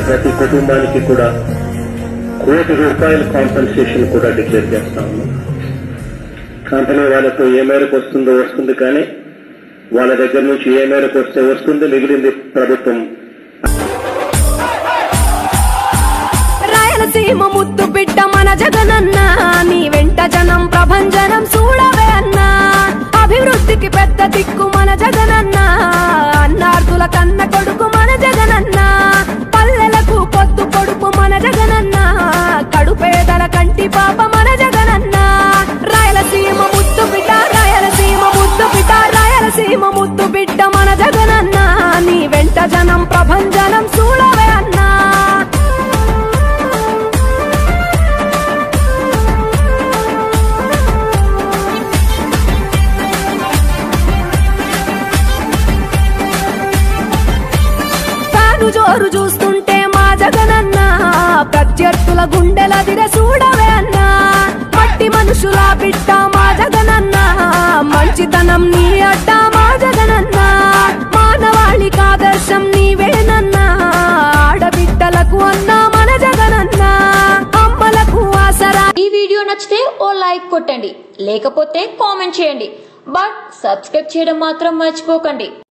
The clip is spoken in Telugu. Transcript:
ప్రతి కుటుంబానికి కూడా కోటి రూపాయల కాంపెన్సేషన్ కూడా డిక్లేర్ చేస్తా ఉన్నాం కంపెనీ వాళ్ళతో ఏ మేరకు వస్తుందో వస్తుంది కానీ వాళ్ళ దగ్గర నుంచి ఏ మేరకు వస్తే వస్తుంది మిగిలింది ప్రభుత్వం రాయలసీమ ముద్దు బిడ్డ మన జగనన్న నీ వెంట జనం ప్రభంజనం చూడవే అన్నా అభివృద్ధికి పెద్ద దిక్కు మన జగనన్న అన్నార్థుల కన్న కొడుకు మన జగనన్న పల్లెలకు పొద్దు కొడుకు మన జగనన్న కడుపేదల కంటి పాప మన జగనన్న రాయలసీమ ముద్దు బిడ్డ రాయలసీమ ముద్దు బిడ్డ రాయలసీమ ముద్దు బిడ్డ మన జగనన్న నీ వెంట జనం ప్రభంజనం చూడవే అన్నా తాను జోరు చూస్తుంటే మా జగనన్న ప్రత్యర్థుల గుండెల దిర చూడవే అన్నా మట్టి మనుషుల బిడ్డ మా జగనన్న మంచితనం నీ అడ్డ మా జగనన్న మానవాళికి ఆదర్శం నీవేనన్నా ఆడబిడ్డలకు అన్నా మన జగనన్న అమ్మలకు ఆసరా ఈ వీడియో నచ్చితే ఓ లైక్ కొట్టండి లేకపోతే కామెంట్ చేయండి బట్ సబ్స్క్రైబ్ చేయడం మాత్రం మర్చిపోకండి